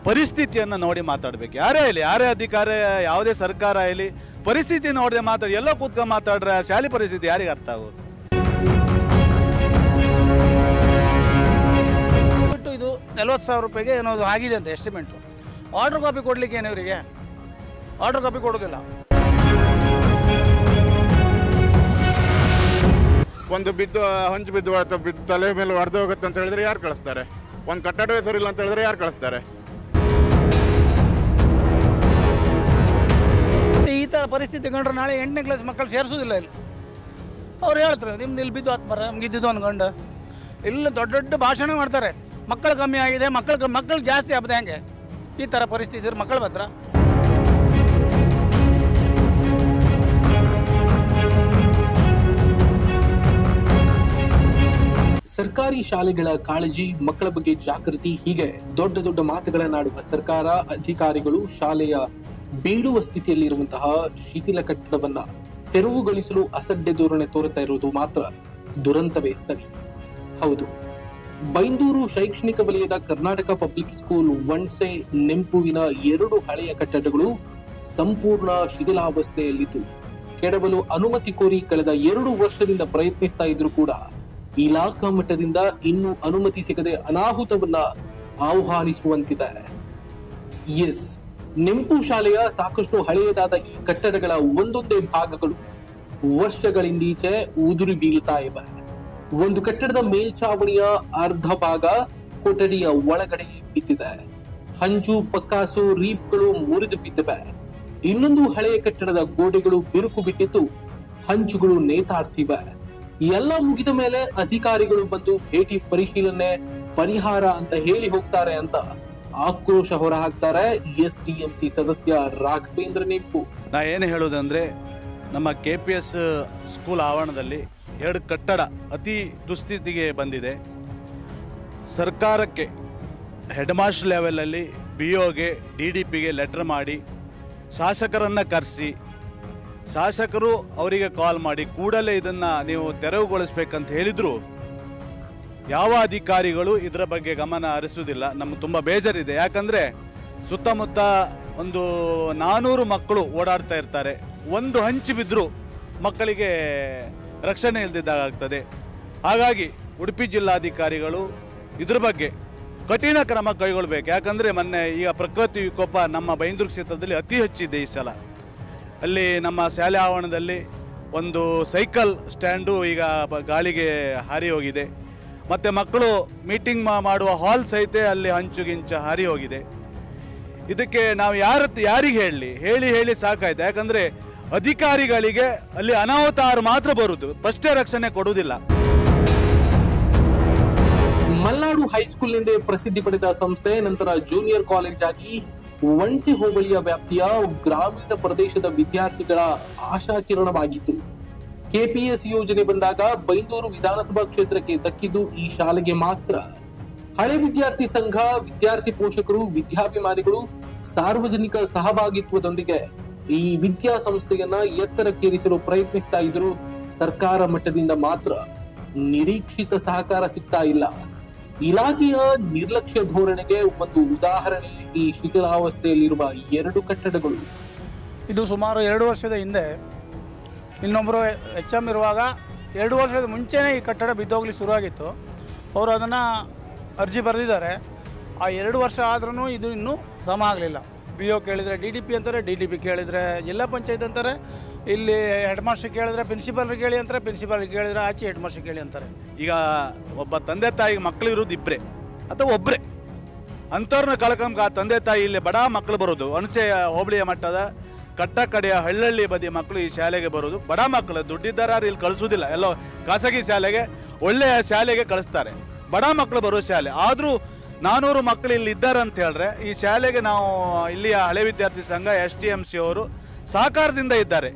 ಪರಿಸ್ಥಿತಿಯನ್ನು ನೋಡಿ ಮಾತಾಡಬೇಕು ಯಾರೇ ಇಲ್ಲಿ ಯಾರೇ ಅಧಿಕಾರ ಯಾವುದೇ ಸರ್ಕಾರ ಇಲ್ಲಿ ಪರಿಸ್ಥಿತಿ ನೋಡದೆ ಮಾತಾಡಿ ಎಲ್ಲೋ ಕೂತ್ಕೊಂಡು ಮಾತಾಡ್ರೆ ಶಾಲೆ ಪರಿಸ್ಥಿತಿ ಯಾರಿಗೆ ಅರ್ಥ ಆಗೋದು ಬಿಟ್ಟು ಇದು ನಲ್ವತ್ತು ಸಾವಿರ ರೂಪಾಯಿಗೆ ಏನೋ ಅದು ಆಗಿದೆ ಅಂತ ಎಸ್ಟಿಮೇಟು ಆರ್ಡ್ರ್ ಕಾಪಿ ಕೊಡ್ಲಿಕ್ಕೆ ಏನು ಇವರಿಗೆ ಆರ್ಡ್ರ್ ಕಾಪಿ ಕೊಡೋದಿಲ್ಲ ಒಂದು ಬಿದ್ದು ಹಂಚು ಬಿದ್ದು ಅಥವಾ ಬಿದ್ದು ತಲೆ ಮೇಲೆ ಹೊಡೆದು ಹೋಗುತ್ತೆ ಅಂತ ಹೇಳಿದ್ರೆ ಯಾರು ಕಳಿಸ್ತಾರೆ ಒಂದು ಕಟ್ಟಡವೇ ಸರಿ ಇಲ್ಲ ಅಂತ ಹೇಳಿದ್ರೆ ಯಾರು ಕಳಿಸ್ತಾರೆ ಈ ಥರ ಪರಿಸ್ಥಿತಿ ಕಂಡ್ರೆ ನಾಳೆ ಎಂಟನೇ ಕ್ಲಾಸ್ ಮಕ್ಕಳು ಸೇರಿಸೋದಿಲ್ಲ ಇಲ್ಲಿ ಅವ್ರು ಹೇಳ್ತಾರೆ ನಿಮ್ದು ಇಲ್ಲಿ ಬಿದ್ದು ಆತ್ಮರ ನಮ್ಗೆ ಇದ್ದಿದ್ದು ಅನ್ಕೊಂಡು ಇಲ್ಲಿ ದೊಡ್ಡ ದೊಡ್ಡ ಭಾಷಣ ಮಾಡ್ತಾರೆ ಮಕ್ಕಳು ಕಮ್ಮಿ ಆಗಿದೆ ಮಕ್ಕಳು ಮಕ್ಕಳು ಜಾಸ್ತಿ ಆಗ್ತದೆ ಹೆಂಗೆ ಈ ಥರ ಪರಿಸ್ಥಿತಿ ಇದ್ರೆ ಮಕ್ಕಳು ಮಾತ್ರ ಸರ್ಕಾರಿ ಶಾಲೆಗಳ ಕಾಳಜಿ ಮಕ್ಕಳ ಬಗ್ಗೆ ಜಾಗೃತಿ ಹೀಗೆ ದೊಡ್ಡ ದೊಡ್ಡ ಮಾತುಗಳನ್ನಾಡುವ ಸರ್ಕಾರ ಅಧಿಕಾರಿಗಳು ಶಾಲೆಯ ಬೀಳುವ ಸ್ಥಿತಿಯಲ್ಲಿರುವಂತಹ ಶಿಥಿಲ ಕಟ್ಟಡವನ್ನ ತೆರವುಗೊಳಿಸಲು ಅಸಡ್ಡೆ ಧೋರಣೆ ತೋರುತ್ತಾ ಇರುವುದು ಮಾತ್ರ ದುರಂತವೇ ಸರಿ ಹೌದು ಬೈಂದೂರು ಶೈಕ್ಷಣಿಕ ವಲಯದ ಕರ್ನಾಟಕ ಪಬ್ಲಿಕ್ ಸ್ಕೂಲ್ ವಣ್ಸೆ ನೆಂಪುವಿನ ಎರಡು ಹಳೆಯ ಕಟ್ಟಡಗಳು ಸಂಪೂರ್ಣ ಶಿಥಿಲಾವಸ್ಥೆಯಲ್ಲಿದ್ದು ಕೆಡವಲು ಅನುಮತಿ ಕೋರಿ ಕಳೆದ ಎರಡು ವರ್ಷದಿಂದ ಪ್ರಯತ್ನಿಸ್ತಾ ಇದ್ರು ಕೂಡ ಇಲಾಖಾ ಮಟ್ಟದಿಂದ ಇನ್ನೂ ಅನುಮತಿ ಸಿಗದೆ ಅನಾಹುತವನ್ನ ಆಹ್ವಾನಿಸುವಂತಿದೆ ಎಸ್ ನೆಂಪು ಶಾಲೆಯ ಸಾಕಷ್ಟು ಹಳೆಯದಾದ ಈ ಕಟ್ಟಡಗಳ ಒಂದೊಂದೇ ಭಾಗಗಳು ವರ್ಷಗಳಿಂದೀಚೆ ಉದುರಿ ಬೀಳ್ತಾ ಇವೆ ಒಂದು ಕಟ್ಟಡದ ಮೇಲ್ಚಾವಣಿಯ ಅರ್ಧ ಭಾಗ ಕೊಠಡಿಯ ಒಳಗಡೆ ಬಿದ್ದಿದೆ ಹಂಚು ಪಕ್ಕಾಸು ರೀಪ್ಗಳು ಮುರಿದು ಬಿದ್ದಿವೆ ಇನ್ನೊಂದು ಹಳೆಯ ಕಟ್ಟಡದ ಗೋಡೆಗಳು ಬಿರುಕು ಬಿಟ್ಟಿದ್ದು ಹಂಚುಗಳು ನೇತಾಡ್ತಿವೆ ಎಲ್ಲ ಮುಗಿದ ಮೇಲೆ ಅಧಿಕಾರಿಗಳು ಬಂದು ಭೇಟಿ ಪರಿಶೀಲನೆ ಪರಿಹಾರ ಅಂತ ಹೇಳಿ ಹೋಗ್ತಾರೆ ಅಂತ ಆಕ್ರೋಶ ಹೊರಹಾಕ್ತಾರೆ ಎಸ್ ಡಿ ಎಂ ಸಿ ಸದಸ್ಯ ರಾಘವೇಂದ್ರ ನೆಂಪು ನಾ ಏನು ಹೇಳೋದಂದರೆ ನಮ್ಮ ಕೆ ಪಿ ಎಸ್ ಸ್ಕೂಲ್ ಆವರಣದಲ್ಲಿ ಎರಡು ಕಟ್ಟಡ ಅತಿ ದುಸ್ಥಿತಿಗೆ ಬಂದಿದೆ ಸರ್ಕಾರಕ್ಕೆ ಹೆಡ್ ಮಾಸ್ಟರ್ ಲೆವೆಲಲ್ಲಿ ಬಿ ಒಗೆ ಡಿ ಡಿ ಪಿಗೆ ಲೆಟ್ರ್ ಮಾಡಿ ಶಾಸಕರನ್ನು ಕರೆಸಿ ಶಾಸಕರು ಅವರಿಗೆ ಕಾಲ್ ಮಾಡಿ ಕೂಡಲೇ ಇದನ್ನು ನೀವು ತೆರವುಗೊಳಿಸ್ಬೇಕಂತ ಹೇಳಿದರು ಯಾವ ಅಧಿಕಾರಿಗಳು ಇದರ ಬಗ್ಗೆ ಗಮನ ಹರಿಸುವುದಿಲ್ಲ ನಮ್ಗೆ ತುಂಬ ಬೇಜಾರಿದೆ ಯಾಕಂದರೆ ಸುತ್ತಮುತ್ತ ಒಂದು ನಾನೂರು ಮಕ್ಕಳು ಓಡಾಡ್ತಾ ಇರ್ತಾರೆ ಒಂದು ಹಂಚು ಬಿದ್ದರೂ ಮಕ್ಕಳಿಗೆ ರಕ್ಷಣೆ ಇಲ್ದಿದ್ದಾಗ್ತದೆ ಹಾಗಾಗಿ ಉಡುಪಿ ಜಿಲ್ಲಾಧಿಕಾರಿಗಳು ಇದ್ರ ಬಗ್ಗೆ ಕಠಿಣ ಕ್ರಮ ಕೈಗೊಳ್ಬೇಕು ಯಾಕಂದರೆ ಮೊನ್ನೆ ಈಗ ಪ್ರಕೃತಿ ವಿಕೋಪ ನಮ್ಮ ಬೈಂದೂರು ಕ್ಷೇತ್ರದಲ್ಲಿ ಅತಿ ಹೆಚ್ಚಿದೆ ಈ ಸಲ ಅಲ್ಲಿ ನಮ್ಮ ಶಾಲೆ ಆವರಣದಲ್ಲಿ ಒಂದು ಸೈಕಲ್ ಸ್ಟ್ಯಾಂಡು ಈಗ ಬ- ಗಾಳಿಗೆ ಹಾರಿ ಹೋಗಿದೆ ಮತ್ತು ಮಕ್ಕಳು ಮೀಟಿಂಗ್ ಮಾಡುವ ಹಾಲ್ ಸಹಿತ ಅಲ್ಲಿ ಹಂಚು ಗಿಂಚು ಹಾರಿ ಹೋಗಿದೆ ಇದಕ್ಕೆ ನಾವು ಯಾರ ಯಾರಿಗೆ ಹೇಳಲಿ ಹೇಳಿ ಹೇಳಿ ಸಾಕಾಯ್ತು ಯಾಕಂದರೆ ಅಧಿಕಾರಿಗಳಿಗೆ ಅಲ್ಲಿ ಅನಾಹುತ ಆರು ಮಾತ್ರ ಬರುವುದು ಫಸ್ಟೇ ರಕ್ಷಣೆ ಕೊಡುವುದಿಲ್ಲ ಮಲ್ನಾಡು ಹೈಸ್ಕೂಲ್ನಿಂದ ಪ್ರಸಿದ್ಧಿ ಪಡೆದ ಸಂಸ್ಥೆ ನಂತರ ಜೂನಿಯರ್ ಕಾಲೇಜ್ ಆಗಿ ವಣ್ಸೆ ಹೋಬಳಿಯ ವ್ಯಾಪ್ತಿಯ ಗ್ರಾಮೀಣ ಪ್ರದೇಶದ ವಿದ್ಯಾರ್ಥಿಗಳ ಆಶಾಕಿರಣವಾಗಿತ್ತು ಕೆಪಿಎಸ್ ಯೋಜನೆ ಬಂದಾಗ ಬೈಂದೂರು ವಿಧಾನಸಭಾ ಕ್ಷೇತ್ರಕ್ಕೆ ದಕ್ಕಿದ್ದು ಈ ಶಾಲೆಗೆ ಮಾತ್ರ ಹಳೆ ವಿದ್ಯಾರ್ಥಿ ಸಂಘ ವಿದ್ಯಾರ್ಥಿ ಪೋಷಕರು ವಿದ್ಯಾಭಿಮಾನಿಗಳು ಸಾರ್ವಜನಿಕ ಸಹಭಾಗಿತ್ವದೊಂದಿಗೆ ಈ ವಿದ್ಯಾಸಂಸ್ಥೆಯನ್ನ ಎತ್ತರಕ್ಕೇರಿಸಲು ಪ್ರಯತ್ನಿಸ್ತಾ ಇದ್ರು ಸರ್ಕಾರ ಮಟ್ಟದಿಂದ ಮಾತ್ರ ನಿರೀಕ್ಷಿತ ಸಹಕಾರ ಸಿಗ್ತಾ ಇಲ್ಲ ಇಲಾಖೆಯ ನಿರ್ಲಕ್ಷ್ಯ ಧೋರಣೆಗೆ ಒಂದು ಉದಾಹರಣೆ ಈ ಶಿಥಿಲಾವಸ್ಥೆಯಲ್ಲಿರುವ ಎರಡು ಕಟ್ಟಡಗಳು ಇದು ಸುಮಾರು ಎರಡು ವರ್ಷದ ಹಿಂದೆ ಇನ್ನೊಬ್ಬರು ಎಚ್ ಎಮ್ ಇರುವಾಗ ಎರಡು ವರ್ಷದ ಮುಂಚೆನೇ ಈ ಕಟ್ಟಡ ಬಿದ್ದೋಗ್ಲಿ ಶುರುವಾಗಿತ್ತು ಅವರು ಅದನ್ನು ಅರ್ಜಿ ಬರೆದಿದ್ದಾರೆ ಆ ಎರಡು ವರ್ಷ ಆದ್ರೂ ಇದು ಇನ್ನೂ ಸಮ ಆಗಲಿಲ್ಲ ಬಿ ಒ ಕೇಳಿದರೆ ಡಿ ಡಿ ಪಿ ಅಂತಾರೆ ಡಿ ಡಿ ಪಿ ಕೇಳಿದರೆ ಜಿಲ್ಲಾ ಪಂಚಾಯತ್ ಅಂತಾರೆ ಇಲ್ಲಿ ಹೆಡ್ ಮಾಸ್ಟರ್ ಕೇಳಿದ್ರೆ ಪ್ರಿನ್ಸಿಪಾಲ್ರಿಗೆ ಕೇಳಿ ಅಂತಾರೆ ಪ್ರಿನ್ಸಿಪಾಲ್ರಿಗೆ ಕೇಳಿದ್ರೆ ಆಚೆ ಹೆಡ್ ಮಾಸ್ಟರ್ ಕೇಳಿ ಅಂತಾರೆ ಈಗ ಒಬ್ಬ ತಂದೆ ತಾಯಿಗೆ ಮಕ್ಕಳು ಇರೋದು ಇಬ್ಬರೇ ಅಥವಾ ಒಬ್ಬರೇ ಅಂಥವ್ರನ್ನ ಕಳ್ಕೊಂಬ ಆ ತಂದೆ ತಾಯಿ ಇಲ್ಲಿ ಬಡ ಮಕ್ಕಳು ಬರೋದು ಹುಣಸೆ ಹೋಬಳಿಯ ಮಟ್ಟದ ಕಟ್ಟ ಕಡೆಯ ಹಳ್ಳಹಳ್ಳಿ ಬದಿ ಮಕ್ಕಳು ಈ ಶಾಲೆಗೆ ಬರೋದು ಬಡ ಮಕ್ಕಳು ದುಡ್ಡಿದ್ದಾರ ಇಲ್ಲಿ ಕಳಿಸೋದಿಲ್ಲ ಎಲ್ಲೋ ಖಾಸಗಿ ಶಾಲೆಗೆ ಒಳ್ಳೆಯ ಶಾಲೆಗೆ ಕಳಿಸ್ತಾರೆ ಬಡ ಮಕ್ಕಳು ಬರೋ ಶಾಲೆ ಆದರೂ ನಾನೂರು ಮಕ್ಕಳು ಇಲ್ಲಿ ಇದ್ದಾರೆ ಅಂತ ಹೇಳಿದ್ರೆ ಈ ಶಾಲೆಗೆ ನಾವು ಇಲ್ಲಿಯ ಹಳೆ ವಿದ್ಯಾರ್ಥಿ ಸಂಘ ಎಸ್ ಟಿ ಎಂ ಸಿ ಅವರು ಸಹಕಾರದಿಂದ ಇದ್ದಾರೆ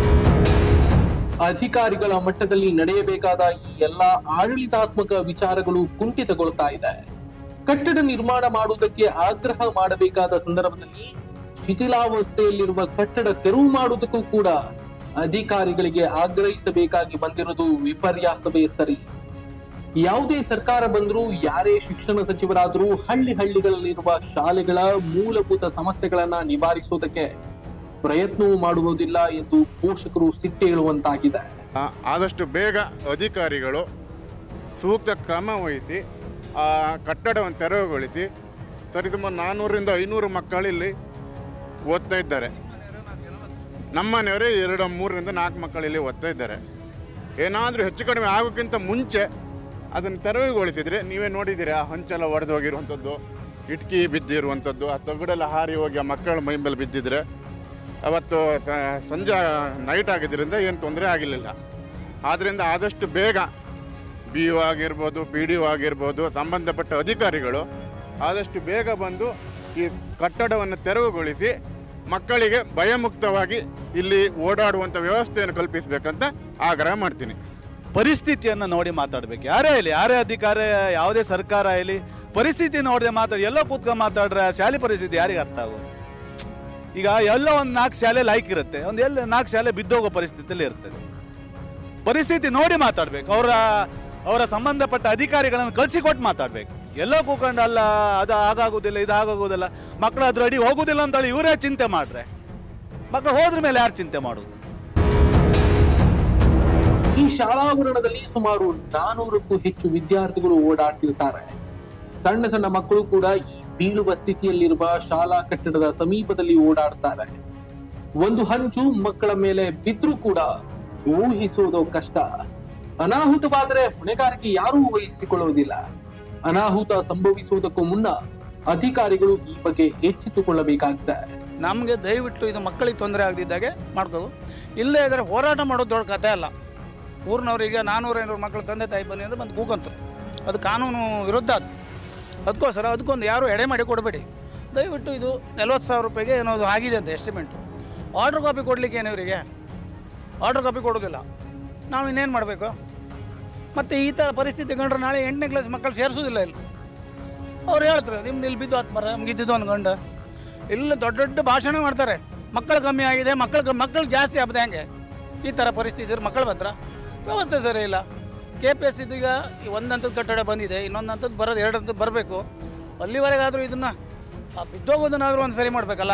ಅಧಿಕಾರಿಗಳ ಮಟ್ಟದಲ್ಲಿ ನಡೆಯಬೇಕಾದ ಈ ಎಲ್ಲಾ ಆಡಳಿತಾತ್ಮಕ ವಿಚಾರಗಳು ಕುಂಠಿತಗೊಳ್ತಾ ಇದೆ ಕಟ್ಟಡ ನಿರ್ಮಾಣ ಮಾಡುವುದಕ್ಕೆ ಆಗ್ರಹ ಮಾಡಬೇಕಾದ ಸಂದರ್ಭದಲ್ಲಿ ಶಿಥಿಲಾವಸ್ಥೆಯಲ್ಲಿರುವ ಕಟ್ಟಡ ತೆರವು ಮಾಡುವುದಕ್ಕೂ ಕೂಡ ಅಧಿಕಾರಿಗಳಿಗೆ ಆಗ್ರಹಿಸಬೇಕಾಗಿ ಬಂದಿರುವುದು ವಿಪರ್ಯಾಸವೇ ಸರಿ ಯಾವುದೇ ಸರ್ಕಾರ ಬಂದರೂ ಯಾರೇ ಶಿಕ್ಷಣ ಸಚಿವರಾದರೂ ಹಳ್ಳಿ ಹಳ್ಳಿಗಳಲ್ಲಿರುವ ಶಾಲೆಗಳ ಮೂಲಭೂತ ಸಮಸ್ಯೆಗಳನ್ನ ನಿವಾರಿಸುವುದಕ್ಕೆ ಪ್ರಯತ್ನವೂ ಮಾಡುವುದಿಲ್ಲ ಎಂದು ಪೋಷಕರು ಸಿಟ್ಟೇಳುವಂತಾಗಿದೆ ಆ, ಆದಷ್ಟು ಬೇಗ ಅಧಿಕಾರಿಗಳು ಸೂಕ್ತ ಕ್ರಮ ವಹಿಸಿ ಆ ಕಟ್ಟಡವನ್ನು ತೆರವುಗೊಳಿಸಿ ಸರಿಸುಮಾರು ನಾನ್ನೂರಿಂದ ಐನೂರು ಮಕ್ಕಳು ಇಲ್ಲಿ ಓದ್ತಾ ಇದ್ದಾರೆ ನಮ್ಮ ಮನೆಯವರೇ ಎರಡು ಮೂರರಿಂದ ನಾಲ್ಕು ಮಕ್ಕಳು ಇಲ್ಲಿ ಓದ್ತಾ ಇದ್ದಾರೆ ಏನಾದರೂ ಹೆಚ್ಚು ಕಡಿಮೆ ಆಗೋಕ್ಕಿಂತ ಮುಂಚೆ ಅದನ್ನು ತೆರವುಗೊಳಿಸಿದರೆ ನೀವೇ ನೋಡಿದ್ದೀರಿ ಆ ಹೊಂಚೆಲ್ಲ ಒಡೆದು ಹೋಗಿರುವಂಥದ್ದು ಇಟ್ಕಿ ಬಿದ್ದಿರುವಂಥದ್ದು ಆ ತಗಡೆಲ್ಲ ಹಾರಿ ಹೋಗಿ ಆ ಮಕ್ಕಳ ಮೈ ಮೇಲೆ ಬಿದ್ದಿದ್ರೆ ಅವತ್ತು ಸ- ಸಂಜೆ ನೈಟ್ ಆಗಿದ್ದರಿಂದ ಏನು ತೊಂದರೆ ಆಗಿರಲಿಲ್ಲ ಆದ್ದರಿಂದ ಆದಷ್ಟು ಬೇಗ ಬಿ ಒ ಆಗಿರ್ಬೋದು ಪಿ ಡಿ ಒ ಆಗಿರ್ಬೋದು ಸಂಬಂಧಪಟ್ಟ ಅಧಿಕಾರಿಗಳು ಆದಷ್ಟು ಬೇಗ ಬಂದು ಈ ಕಟ್ಟಡವನ್ನು ತೆರವುಗೊಳಿಸಿ ಮಕ್ಕಳಿಗೆ ಭಯಮುಕ್ತವಾಗಿ ಇಲ್ಲಿ ಓಡಾಡುವಂಥ ವ್ಯವಸ್ಥೆಯನ್ನು ಕಲ್ಪಿಸಬೇಕಂತ ಆಗ್ರಹ ಮಾಡ್ತೀನಿ ಪರಿಸ್ಥಿತಿಯನ್ನು ನೋಡಿ ಮಾತಾಡ್ಬೇಕು ಯಾರೇ ಇಲ್ಲಿ ಯಾರೇ ಅಧಿಕಾರ ಯಾವುದೇ ಸರ್ಕಾರ ಇಲ್ಲಿ ಪರಿಸ್ಥಿತಿ ನೋಡದೆ ಮಾತಾಡಿ ಎಲ್ಲೋ ಕೂತ್ಕೊಂಡು ಮಾತಾಡ್ರೆ ಶಾಲೆ ಪರಿಸ್ಥಿತಿ ಯಾರಿಗೆ ಅರ್ಥ ಆಗೋದು ಈಗ ಎಲ್ಲೋ ಒಂದು ನಾಲ್ಕು ಶಾಲೆ ಲೈಕ್ ಇರುತ್ತೆ ಒಂದು ಎಲ್ಲ ನಾಲ್ಕು ಶಾಲೆ ಬಿದ್ದೋಗೋ ಪರಿಸ್ಥಿತಿಯಲ್ಲಿ ಇರ್ತದೆ ಪರಿಸ್ಥಿತಿ ನೋಡಿ ಮಾತಾಡ್ಬೇಕು ಅವರ ಅವರ ಸಂಬಂಧಪಟ್ಟ ಅಧಿಕಾರಿಗಳನ್ನು ಕಳಿಸಿಕೊಟ್ಟು ಮಾತಾಡ್ಬೇಕು ಎಲ್ಲೋ ಕೂತ್ಕೊಂಡು ಅಲ್ಲ ಅದು ಆಗಾಗೋದಿಲ್ಲ ಇದು ಆಗಾಗೋದಿಲ್ಲ ಮಕ್ಕಳು ಅದ್ರ ಅಡಿ ಹೋಗೋದಿಲ್ಲ ಅಂತೇಳಿ ಇವರೇ ಚಿಂತೆ ಮಾಡ್ರೆ ಮಕ್ಕಳು ಹೋದ್ರ ಮೇಲೆ ಯಾರು ಚಿಂತೆ ಮಾಡೋದು ಈ ಶಾಲಾವರಣದಲ್ಲಿ ಸುಮಾರು ನಾನೂರಕ್ಕೂ ಹೆಚ್ಚು ವಿದ್ಯಾರ್ಥಿಗಳು ಓಡಾಡ್ತಿರ್ತಾರೆ ಸಣ್ಣ ಸಣ್ಣ ಮಕ್ಕಳು ಕೂಡ ಈ ಬೀಳುವ ಸ್ಥಿತಿಯಲ್ಲಿರುವ ಶಾಲಾ ಕಟ್ಟಡದ ಸಮೀಪದಲ್ಲಿ ಓಡಾಡ್ತಾರೆ ಒಂದು ಹಂಚು ಮಕ್ಕಳ ಮೇಲೆ ಬಿದ್ರೂ ಕೂಡ ಊಹಿಸುವುದು ಕಷ್ಟ ಅನಾಹುತವಾದರೆ ಹೊಣೆಗಾರಿಕೆ ಯಾರೂ ವಹಿಸಿಕೊಳ್ಳುವುದಿಲ್ಲ ಅನಾಹುತ ಸಂಭವಿಸುವುದಕ್ಕೂ ಮುನ್ನ ಅಧಿಕಾರಿಗಳು ಈ ಬಗ್ಗೆ ಎಚ್ಚೆತ್ತುಕೊಳ್ಳಬೇಕಾಗಿದೆ ನಮಗೆ ದಯವಿಟ್ಟು ಇದು ಮಕ್ಕಳಿಗೆ ತೊಂದರೆ ಆಗದಿದ್ದಾಗೆ ಮಾಡ್ಕೋದು ಇಲ್ಲೇ ಇದ್ರೆ ಹೋರಾಟ ಮಾಡೋದು ದೊಡ್ಡ ಕಥೆ ಅಲ್ಲ ಊರಿನವ್ರಿಗೆ ನಾನ್ನೂರು ಐನೂರು ಮಕ್ಕಳು ತಂದೆ ತಾಯಿ ಬನ್ನಿ ಅಂದ್ರೆ ಬಂದು ಕೂಗಂತರು ಅದು ಕಾನೂನು ವಿರುದ್ಧ ಅದು ಅದಕ್ಕೋಸ್ಕರ ಅದಕ್ಕೊಂದು ಯಾರು ಎಡೆ ಮಾಡಿ ಕೊಡಬೇಡಿ ದಯವಿಟ್ಟು ಇದು ನಲ್ವತ್ತು ಸಾವಿರ ರೂಪಾಯಿಗೆ ಏನೋ ಅದು ಆಗಿದೆ ಅಂತ ಎಸ್ಟಿಮೇಟು ಆರ್ಡ್ರ್ ಕಾಪಿ ಕೊಡಲಿಕ್ಕೆ ಏನು ಇವರಿಗೆ ಆರ್ಡ್ರ್ ಕಾಪಿ ಕೊಡೋದಿಲ್ಲ ನಾವು ಇನ್ನೇನು ಮಾಡಬೇಕು ಮತ್ತು ಈ ಥರ ಪರಿಸ್ಥಿತಿ ಕಂಡ್ರೆ ನಾಳೆ ಎಂಟನೇ ಕ್ಲಾಸ್ ಮಕ್ಕಳು ಸೇರಿಸೋದಿಲ್ಲ ಇಲ್ಲಿ ಅವ್ರು ಹೇಳ್ತಾರೆ ನಿಮ್ದು ಇಲ್ಲಿ ಬಿದ್ದು ಆತ್ಮರ ನಮ್ಗೆ ಇದ್ದಿದ್ದು ಒಂದು ಗಂಡ ಇಲ್ಲ ದೊಡ್ಡ ದೊಡ್ಡ ಭಾಷಣ ಮಾಡ್ತಾರೆ ಮಕ್ಕಳು ಕಮ್ಮಿ ಆಗಿದೆ ಮಕ್ಕಳು ಮಕ್ಕಳು ಜಾಸ್ತಿ ಆಗ್ತದೆ ಹೆಂಗೆ ಈ ಥರ ಪರಿಸ್ಥಿತಿ ಇದ್ರೆ ಮಕ್ಕಳು ಬಂದ್ರ ವ್ಯವಸ್ಥೆ ಸರಿ ಇಲ್ಲ ಕೆ ಪಿ ಎಸ್ ಇದೀಗ ಈ ಒಂದು ಹಂತದ ಕಟ್ಟಡ ಬಂದಿದೆ ಇನ್ನೊಂದು ಹಂತದ್ದು ಬರೋದು ಎರಡು ಹಂತದ್ದು ಬರಬೇಕು ಅಲ್ಲಿವರೆಗಾದರೂ ಇದನ್ನು ಬಿದ್ದೋಗೋದನ್ನಾದರೂ ಒಂದು ಸರಿ ಮಾಡಬೇಕಲ್ಲ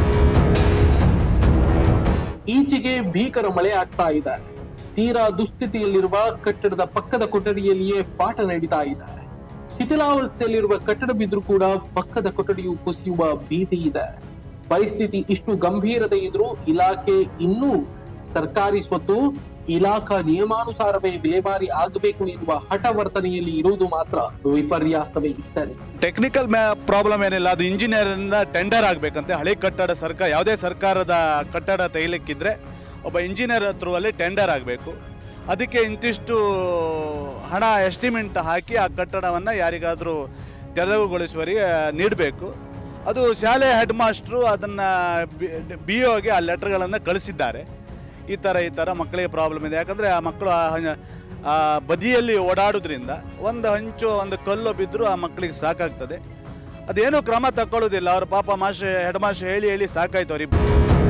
ಈಚೆಗೆ ಭೀಕರ ಮಳೆ ಆಗ್ತಾ ಇದೆ ತೀರಾ ದುಸ್ಥಿತಿಯಲ್ಲಿರುವ ಕಟ್ಟಡದ ಪಕ್ಕದ ಕೊಠಡಿಯಲ್ಲಿಯೇ ಪಾಠ ನಡೀತಾ ಇದೆ ಶಿಥಿಲಾವಸ್ಥೆಯಲ್ಲಿರುವ ಕಟ್ಟಡ ಬಿದ್ದರೂ ಕೂಡ ಪಕ್ಕದ ಕೊಠಡಿಯು ಕುಸಿಯುವ ಭೀತಿ ಇದೆ ಪರಿಸ್ಥಿತಿ ಇಷ್ಟು ಗಂಭೀರತೆ ಇದ್ರೂ ಇಲಾಖೆ ಇನ್ನೂ ಸರ್ಕಾರಿ ಸ್ವತ್ತು ಇಲಾಖಾ ನಿಯಮಾನುಸಾರವೇ ವಿಲೇವಾರಿ ಆಗಬೇಕು ಎನ್ನುವ ಹಠವರ್ತನೆಯಲ್ಲಿ ಇರುವುದು ಮಾತ್ರ ವಿಪರ್ಯಾಸವೇ ಸರಿ ಟೆಕ್ನಿಕಲ್ ಪ್ರಾಬ್ಲಮ್ ಏನಿಲ್ಲ ಅದು ಇಂಜಿನಿಯರಿಂದ ಟೆಂಡರ್ ಆಗಬೇಕಂತೆ ಹಳೆ ಕಟ್ಟಡ ಸರ್ಕಾರ ಯಾವುದೇ ಸರ್ಕಾರದ ಕಟ್ಟಡ ತೆಗಿಲಿಕ್ಕಿದ್ರೆ ಒಬ್ಬ ಇಂಜಿನಿಯರ್ ಥ್ರೂ ಅಲ್ಲಿ ಟೆಂಡರ್ ಆಗಬೇಕು ಅದಕ್ಕೆ ಇಂತಿಷ್ಟು ಹಣ ಎಸ್ಟಿಮೇಟ್ ಹಾಕಿ ಆ ಕಟ್ಟಡವನ್ನು ಯಾರಿಗಾದರೂ ತೆರವುಗೊಳಿಸುವವರಿಗೆ ನೀಡಬೇಕು ಅದು ಶಾಲೆ ಹೆಡ್ ಮಾಸ್ಟ್ರು ಅದನ್ನು ಬಿ ಒಗೆ ಆ ಲೆಟರ್ಗಳನ್ನು ಕಳಿಸಿದ್ದಾರೆ ಈ ಥರ ಈ ಥರ ಮಕ್ಕಳಿಗೆ ಪ್ರಾಬ್ಲಮ್ ಇದೆ ಯಾಕಂದರೆ ಆ ಮಕ್ಕಳು ಆ ಹಂಗ- ಆ ಬದಿಯಲ್ಲಿ ಓಡಾಡೋದ್ರಿಂದ ಒಂದು ಹಂಚು ಒಂದು ಕಲ್ಲು ಬಿದ್ದರೂ ಆ ಮಕ್ಕಳಿಗೆ ಸಾಕಾಗ್ತದೆ ಅದೇನೂ ಕ್ರಮ ತಗೊಳ್ಳೋದಿಲ್ಲ ಅವ್ರ ಪಾಪ ಮಾಷೆ ಹೆಡ್ ಮಾಸ್ಟರ್ ಹೇಳಿ ಹೇಳಿ ಸಾಕಾಯ್ತು ಅವ್ರಿಬ್ರು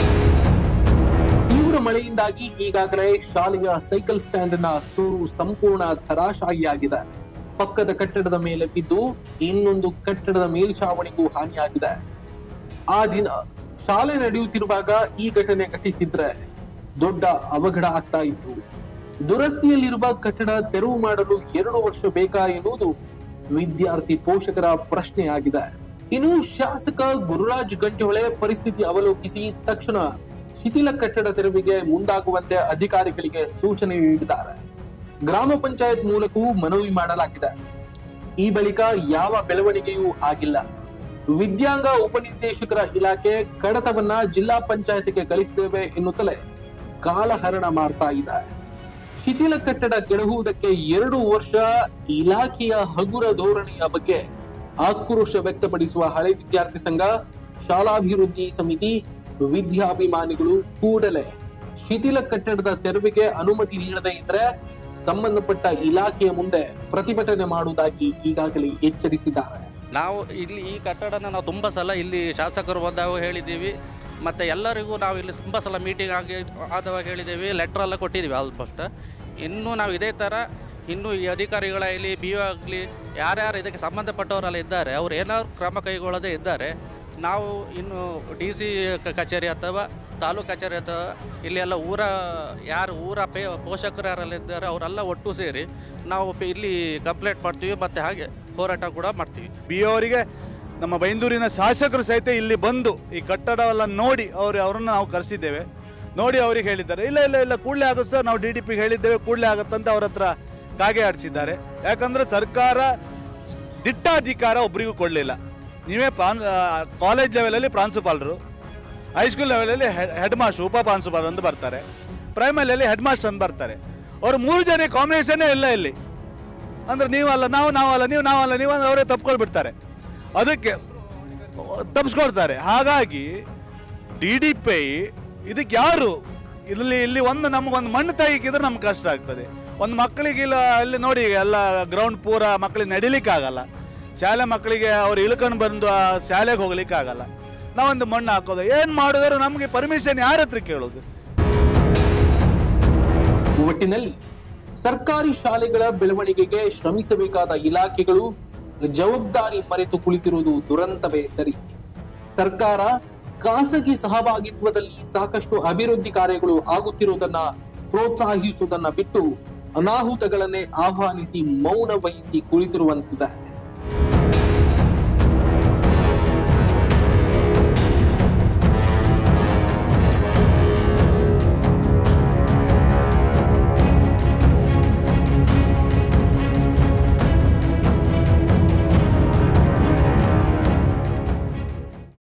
ತೀವ್ರ ಮಳೆಯಿಂದಾಗಿ ಈಗಾಗಲೇ ಶಾಲೆಯ ಸೈಕಲ್ ಸ್ಟ್ಯಾಂಡ್ ನ ಸೂರು ಸಂಪೂರ್ಣ ಧರಾಶಾಹಿಯಾಗಿದೆ ಪಕ್ಕದ ಕಟ್ಟಡದ ಮೇಲೆ ಬಿದ್ದು ಇನ್ನೊಂದು ಕಟ್ಟಡದ ಮೇಲ್ಛಾವಣಿಗೂ ಹಾನಿಯಾಗಿದೆ ಆ ದಿನ ಶಾಲೆ ನಡೆಯುತ್ತಿರುವಾಗ ಈ ಘಟನೆ ಘಟಿಸಿದ್ರೆ ದೊಡ್ಡ ಅವಘಡ ಆಗ್ತಾ ಇತ್ತು ದುರಸ್ತಿಯಲ್ಲಿರುವ ಕಟ್ಟಡ ತೆರವು ಮಾಡಲು ಎರಡು ವರ್ಷ ಬೇಕಾ ಎನ್ನುವುದು ವಿದ್ಯಾರ್ಥಿ ಪೋಷಕರ ಪ್ರಶ್ನೆಯಾಗಿದೆ ಇನ್ನು ಶಾಸಕ ಗುರುರಾಜ್ ಗಂಟೆಹೊಳೆ ಪರಿಸ್ಥಿತಿ ಅವಲೋಕಿಸಿ ತಕ್ಷಣ ಶಿಥಿಲ ಕಟ್ಟಡ ತೆರವಿಗೆ ಮುಂದಾಗುವಂತೆ ಅಧಿಕಾರಿಗಳಿಗೆ ಸೂಚನೆ ನೀಡಿದ್ದಾರೆ ಗ್ರಾಮ ಪಂಚಾಯತ್ ಮೂಲಕವೂ ಮನವಿ ಮಾಡಲಾಗಿದೆ ಈ ಬಳಿಕ ಯಾವ ಬೆಳವಣಿಗೆಯೂ ಆಗಿಲ್ಲ ವಿದ್ಯಾಂಗ ಉಪನಿರ್ದೇಶಕರ ಇಲಾಖೆ ಕಡತವನ್ನ ಜಿಲ್ಲಾ ಪಂಚಾಯತ್ಗೆ ಕಳಿಸಿದ್ದೇವೆ ಎನ್ನುತ್ತಲೇ ಕಾಲಹರಣ ಮಾಡ್ತಾ ಇದೆ ಶಿಥಿಲ ಕಟ್ಟಡ ಕೆಡಹುವುದಕ್ಕೆ ಎರಡು ವರ್ಷ ಇಲಾಖೆಯ ಹಗುರ ಧೋರಣೆಯ ಬಗ್ಗೆ ಆಕ್ರೋಶ ವ್ಯಕ್ತಪಡಿಸುವ ಹಳೆ ವಿದ್ಯಾರ್ಥಿ ಸಂಘ ಶಾಲಾಭಿವೃದ್ಧಿ ಸಮಿತಿ ವಿದ್ಯಾಭಿಮಾನಿಗಳು ಕೂಡಲೇ ಶಿಥಿಲ ಕಟ್ಟಡದ ತೆರವಿಗೆ ಅನುಮತಿ ನೀಡದೇ ಇದ್ರೆ ಸಂಬಂಧಪಟ್ಟ ಇಲಾಖೆಯ ಮುಂದೆ ಪ್ರತಿಭಟನೆ ಮಾಡುವುದಾಗಿ ಈಗಾಗಲೇ ಎಚ್ಚರಿಸಿದ್ದಾರೆ ನಾವು ಇಲ್ಲಿ ಈ ಕಟ್ಟಡನ ನಾವು ತುಂಬ ಸಲ ಇಲ್ಲಿ ಶಾಸಕರು ಬಂದಾಗ ಹೇಳಿದ್ದೀವಿ ಮತ್ತು ಎಲ್ಲರಿಗೂ ನಾವು ಇಲ್ಲಿ ತುಂಬ ಸಲ ಮೀಟಿಂಗ್ ಆಗಿ ಆದವಾಗ ಹೇಳಿದ್ದೀವಿ ಲೆಟ್ರ್ ಎಲ್ಲ ಕೊಟ್ಟಿದ್ದೀವಿ ಆಲ್ಮೋಸ್ಟ್ ಇನ್ನೂ ನಾವು ಇದೇ ಥರ ಇನ್ನು ಈ ಅಧಿಕಾರಿಗಳಾಗಲಿ ಬಿ ಒ ಆಗಲಿ ಯಾರ್ಯಾರು ಇದಕ್ಕೆ ಸಂಬಂಧಪಟ್ಟವರೆಲ್ಲ ಇದ್ದಾರೆ ಅವ್ರು ಏನಾದ್ರು ಕ್ರಮ ಕೈಗೊಳ್ಳದೇ ಇದ್ದಾರೆ ನಾವು ಇನ್ನು ಡಿ ಸಿ ಕಚೇರಿ ಅಥವಾ ತಾಲೂಕು ಕಚೇರಿ ಅಥವಾ ಇಲ್ಲಿ ಎಲ್ಲ ಊರ ಯಾರು ಊರ ಪೇ ಪೋಷಕರು ಯಾರೆಲ್ಲ ಇದ್ದಾರೆ ಅವರೆಲ್ಲ ಒಟ್ಟು ಸೇರಿ ನಾವು ಪ- ಇಲ್ಲಿ ಕಂಪ್ಲೇಂಟ್ ಮಾಡ್ತೀವಿ ಮತ್ತು ಹಾಗೆ ಹೋರಾಟ ಕೂಡ ಮಾಡ್ತೀವಿ ಬಿ ಅವರಿಗೆ ನಮ್ಮ ಬೈಂದೂರಿನ ಶಾಸಕರು ಸಹಿತ ಇಲ್ಲಿ ಬಂದು ಈ ಕಟ್ಟಡವೆಲ್ಲ ನೋಡಿ ಅವರು ಅವರನ್ನು ನಾವು ಕರೆಸಿದ್ದೇವೆ ನೋಡಿ ಅವ್ರಿಗೆ ಹೇಳಿದ್ದಾರೆ ಇಲ್ಲ ಇಲ್ಲ ಇಲ್ಲ ಕೂಡಲೇ ಆಗುತ್ತೆ ಸರ್ ನಾವು ಡಿ ಡಿ ಪಿಗೆ ಹೇಳಿದ್ದೇವೆ ಕೂಡಲೇ ಆಗುತ್ತಂತ ಅವ್ರ ಹತ್ರ ಕಾಗೆ ಆಡಿಸಿದ್ದಾರೆ ಯಾಕಂದರೆ ಸರ್ಕಾರ ದಿಟ್ಟ ಅಧಿಕಾರ ಒಬ್ಬರಿಗೂ ಕೊಡಲಿಲ್ಲ ನೀವೇ ಪ್ರಾನ್ ಕಾಲೇಜ್ ಲೆವೆಲಲ್ಲಿ ಪ್ರಾಂಶುಪಾಲರು ಹೈಸ್ಕೂಲ್ ಲೆವೆಲಲ್ಲಿ ಹೆಡ್ ಮಾಸ್ಟರ್ ಉಪ ಪ್ರಾಂಶುಪಾಲರು ಅಂತ ಬರ್ತಾರೆ ಪ್ರೈಮರಿಯಲ್ಲಿ ಹೆಡ್ ಮಾಸ್ಟರ್ ಅಂತ ಬರ್ತಾರೆ ಅವರು ಮೂರು ಜನ ಕಾಂಬಿನೇಷನ್ನೇ ಇಲ್ಲ ಇಲ್ಲಿ ಅಂದ್ರೆ ನೀವಲ್ಲ ನಾವು ನಾವಲ್ಲ ನೀವು ನಾವಲ್ಲ ನೀವು ಅಂದ್ರೆ ಅವರೇ ತಪ್ಕೊಳ್ಬಿಡ್ತಾರೆ ಅದಕ್ಕೆ ತಪ್ಪಿಸ್ಕೊಳ್ತಾರೆ ಹಾಗಾಗಿ ಡಿ ಡಿ ಪಿ ಇದಕ್ಕೆ ಯಾರು ಇಲ್ಲಿ ಇಲ್ಲಿ ಒಂದು ನಮಗೊಂದು ಮಣ್ಣು ತೆಗಿಕಿದ್ರೆ ನಮ್ಗೆ ಕಷ್ಟ ಆಗ್ತದೆ ಒಂದು ಮಕ್ಕಳಿಗೆ ಇಲ್ಲ ಇಲ್ಲಿ ನೋಡಿ ಎಲ್ಲ ಗ್ರೌಂಡ್ ಪೂರ ಮಕ್ಕಳಿಗೆ ನಡಿಲಿಕ್ಕೆ ಆಗಲ್ಲ ಶಾಲೆ ಮಕ್ಕಳಿಗೆ ಅವ್ರು ಇಳ್ಕೊಂಡು ಬಂದು ಆ ಶಾಲೆಗೆ ಹೋಗ್ಲಿಕ್ಕೆ ಆಗಲ್ಲ ನಾವೊಂದು ಮಣ್ಣು ಹಾಕೋದು ಏನು ಮಾಡಿದ್ರು ನಮಗೆ ಪರ್ಮಿಷನ್ ಯಾರ ಹತ್ರ ಕೇಳೋದು ಒಟ್ಟಿನಲ್ಲಿ ಸರ್ಕಾರಿ ಶಾಲೆಗಳ ಬೆಳವಣಿಗೆಗೆ ಶ್ರಮಿಸಬೇಕಾದ ಇಲಾಖೆಗಳು ಜವಾಬ್ದಾರಿ ಮರೆತು ಕುಳಿತಿರುವುದು ದುರಂತವೇ ಸರಿ ಸರ್ಕಾರ ಖಾಸಗಿ ಸಹಭಾಗಿತ್ವದಲ್ಲಿ ಸಾಕಷ್ಟು ಅಭಿವೃದ್ಧಿ ಕಾರ್ಯಗಳು ಆಗುತ್ತಿರುವುದನ್ನ ಪ್ರೋತ್ಸಾಹಿಸುವುದನ್ನ ಬಿಟ್ಟು ಅನಾಹುತಗಳನ್ನೇ ಆಹ್ವಾನಿಸಿ ಮೌನ ವಹಿಸಿ ಕುಳಿತಿರುವಂತಿದೆ